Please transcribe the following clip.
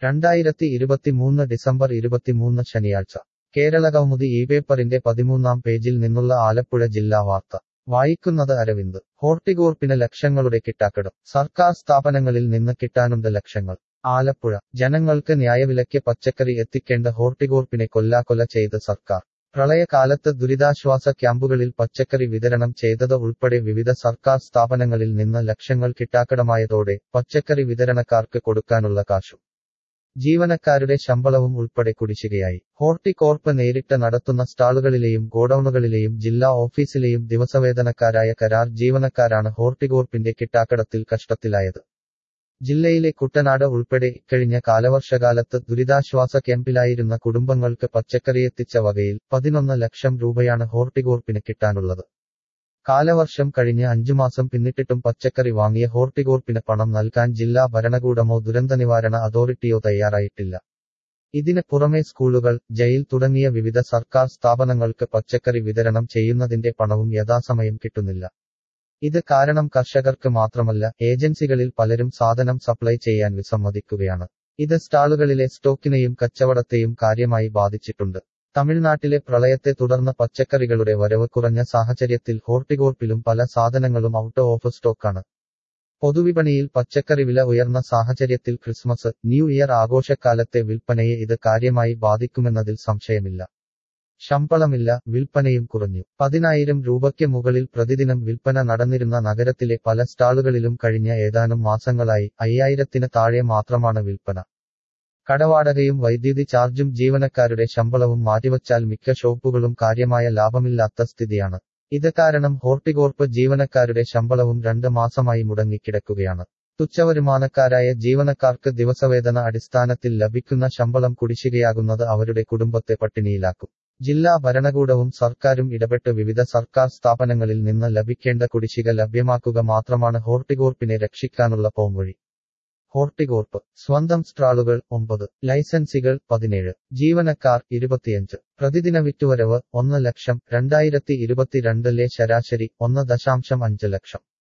രണ്ടായിരത്തി ഇരുപത്തിമൂന്ന് ഡിസംബർ ഇരുപത്തിമൂന്ന് ശനിയാഴ്ച കേരള കൗമുദി ഈ പേപ്പറിന്റെ പതിമൂന്നാം പേജിൽ നിന്നുള്ള ആലപ്പുഴ ജില്ലാ വാർത്ത വായിക്കുന്നത് അരവിന്ദ് ഹോർട്ടികോർപ്പിന് ലക്ഷങ്ങളുടെ കിട്ടാക്കടം സർക്കാർ സ്ഥാപനങ്ങളിൽ നിന്ന് കിട്ടാനുണ്ട് ലക്ഷങ്ങൾ ആലപ്പുഴ ജനങ്ങൾക്ക് ന്യായവിലയ്ക്ക് പച്ചക്കറി എത്തിക്കേണ്ട ഹോർട്ടികോർപ്പിനെ കൊല്ലാക്കൊല ചെയ്ത് സർക്കാർ പ്രളയകാലത്ത് ദുരിതാശ്വാസ ക്യാമ്പുകളിൽ പച്ചക്കറി വിതരണം ചെയ്തത് ഉൾപ്പെടെ വിവിധ സർക്കാർ സ്ഥാപനങ്ങളിൽ നിന്ന് ലക്ഷങ്ങൾ കിട്ടാക്കടമായതോടെ പച്ചക്കറി വിതരണക്കാർക്ക് കൊടുക്കാനുള്ള കാശും ജീവനക്കാരുടെ ശമ്പളവും ഉൾപ്പെടെ കുടിശ്ശികയായി ഹോർട്ടികോർപ്പ് നേരിട്ട് നടത്തുന്ന സ്റ്റാളുകളിലെയും ഗോഡൌണുകളിലെയും ജില്ലാ ഓഫീസിലെയും ദിവസവേതനക്കാരായ കരാർ ജീവനക്കാരാണ് ഹോർട്ടികോർപ്പിന്റെ കിട്ടാക്കടത്തിൽ കഷ്ടത്തിലായത് ജില്ലയിലെ കുട്ടനാട് ഉൾപ്പെടെ ഇക്കഴിഞ്ഞ കാലവർഷകാലത്ത് ദുരിതാശ്വാസ ക്യാമ്പിലായിരുന്ന കുടുംബങ്ങൾക്ക് പച്ചക്കറിയെത്തിച്ച വകയിൽ പതിനൊന്ന് ലക്ഷം രൂപയാണ് ഹോർട്ടികോർപ്പിന് കിട്ടാനുള്ളത് കാലവർഷം കഴിഞ്ഞ് അഞ്ചു മാസം പിന്നിട്ടിട്ടും പച്ചക്കറി വാങ്ങിയ ഹോർട്ടികോർപ്പിന് പണം നൽകാൻ ജില്ലാ ഭരണകൂടമോ ദുരന്തനിവാരണ അതോറിറ്റിയോ തയ്യാറായിട്ടില്ല ഇതിന് പുറമെ സ്കൂളുകൾ ജയിൽ തുടങ്ങിയ വിവിധ സർക്കാർ സ്ഥാപനങ്ങൾക്ക് പച്ചക്കറി വിതരണം ചെയ്യുന്നതിന്റെ പണവും യഥാസമയം കിട്ടുന്നില്ല ഇത് കാരണം കർഷകർക്ക് മാത്രമല്ല ഏജൻസികളിൽ പലരും സാധനം സപ്ലൈ ചെയ്യാൻ വിസമ്മതിക്കുകയാണ് ഇത് സ്റ്റാളുകളിലെ സ്റ്റോക്കിനെയും കച്ചവടത്തെയും കാര്യമായി ബാധിച്ചിട്ടുണ്ട് തമിഴ്നാട്ടിലെ പ്രളയത്തെ തുടർന്ന് പച്ചക്കറികളുടെ വരവ് കുറഞ്ഞ സാഹചര്യത്തിൽ ഹോർട്ടികോർപ്പിലും പല സാധനങ്ങളും ഔട്ട് ഓഫ് സ്റ്റോക്കാണ് പൊതുവിപണിയിൽ പച്ചക്കറി വില ഉയർന്ന സാഹചര്യത്തിൽ ക്രിസ്മസ് ന്യൂ ഇയർ ആഘോഷക്കാലത്തെ വിൽപ്പനയെ ഇത് കാര്യമായി ബാധിക്കുമെന്നതിൽ സംശയമില്ല ശമ്പളമില്ല വിൽപ്പനയും കുറഞ്ഞു പതിനായിരം രൂപയ്ക്ക് മുകളിൽ പ്രതിദിനം വിൽപ്പന നടന്നിരുന്ന നഗരത്തിലെ പല സ്റ്റാളുകളിലും കഴിഞ്ഞ ഏതാനും മാസങ്ങളായി അയ്യായിരത്തിന് താഴെ മാത്രമാണ് വിൽപ്പന കടവാടകയും വൈദ്യുതി ചാർജും ജീവനക്കാരുടെ ശമ്പളവും മാറ്റിവച്ചാൽ മിക്ക ഷോപ്പുകളും കാര്യമായ ലാഭമില്ലാത്ത സ്ഥിതിയാണ് ഇത് കാരണം ഹോർട്ടികോർപ്പ് ജീവനക്കാരുടെ ശമ്പളവും രണ്ട് മാസമായി മുടങ്ങിക്കിടക്കുകയാണ് തുച്ഛവരുമാനക്കാരായ ജീവനക്കാർക്ക് ദിവസവേതന അടിസ്ഥാനത്തിൽ ലഭിക്കുന്ന ശമ്പളം കുടിശ്ശികയാകുന്നത് അവരുടെ കുടുംബത്തെ പട്ടിണിയിലാക്കും ജില്ലാ ഭരണകൂടവും സർക്കാരും ഇടപെട്ട് വിവിധ സർക്കാർ സ്ഥാപനങ്ങളിൽ നിന്ന് ലഭിക്കേണ്ട കുടിശ്ശിക ലഭ്യമാക്കുക മാത്രമാണ് ഹോർട്ടികോർപ്പിനെ രക്ഷിക്കാനുള്ള പോംവഴി ഹോർട്ടികോർപ്പ് സ്വന്തം സ്ട്രാളുകൾ ഒമ്പത് ലൈസൻസികൾ പതിനേഴ് ജീവനക്കാർ ഇരുപത്തിയഞ്ച് പ്രതിദിന വിറ്റുവരവ് ഒന്ന് ലക്ഷം രണ്ടായിരത്തി ഇരുപത്തിരണ്ടിലെ ശരാശരി ഒന്ന് ദശാംശം അഞ്ച് ലക്ഷം